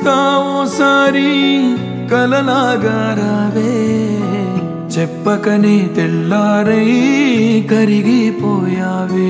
ఎదురొస్తావోసారి కలలాగా రావే చెప్పకనే తెల్లారై కరిగిపోయావే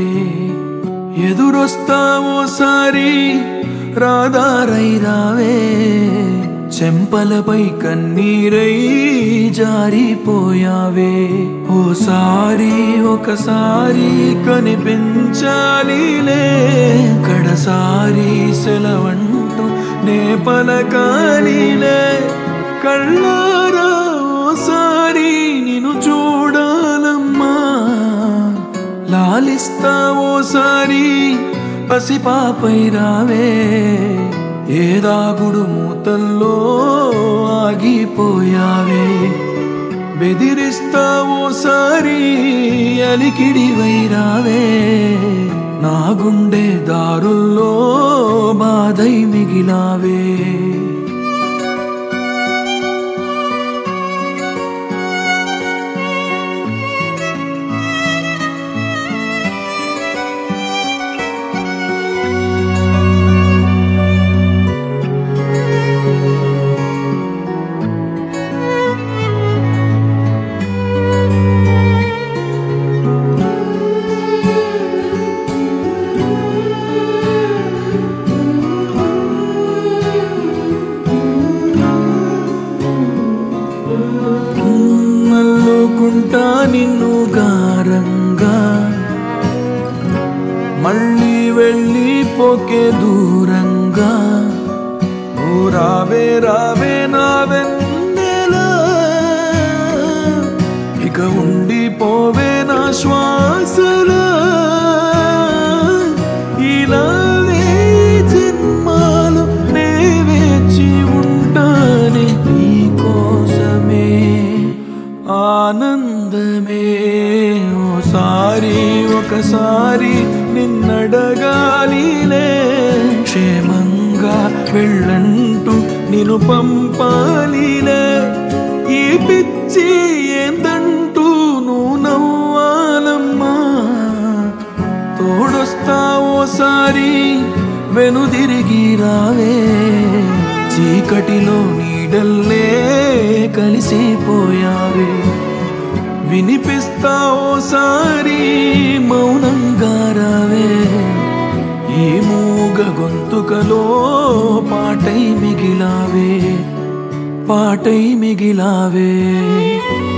ఎదురొస్తావోసారి రాదారై రావే చెంపలపై కన్నీరై జారిపోయావే ఓసారి ఒకసారి కనిపించాలిలే కడసారి సెలవంటూ నే పలకాలిలే కళ్ళారా ఓసారి నిన్ను చూడాలమ్మా లాలిస్తా ఓసారి పసిపాపై రావే ఏదాగుడు మూతల్లో ఆగిపోయావే బెదిరిస్తా ఓసారి అలికిడివై రావే నా గుండె దారుల్లో బాధై మిగిలావే నల్లుకుంటా నిన్ను గారంగా మళ్ళీ వెళ్ళి పోకే దూరంగా నువ్వు రావే రావే నా వెన్నెలా ఇక ఉండిపోవే నా శ్వాసలా ఇలాగే జన్మాలు నే వేచి ఉంటానే నీ కోసమే ఆనందమే ఓసారి ఒకసారి నిన్నడగాలిలే క్షేమంగా వెళ్ళంటూ నిన్ను పంపాలిలే ఈ పిచ్చి ఏందంటూ నువ్వు నవ్వాలమ్మా తోడొస్తా ఓసారి వెనుదిరిగి రావే చీకటిలో నీడల్లే కలిసిపోయావే వినిపిస్తా ఓసారి మౌనంగా రావే ఈ మూగ గొంతుకలో పాటై మిగిలావే పాటై మిగిలావే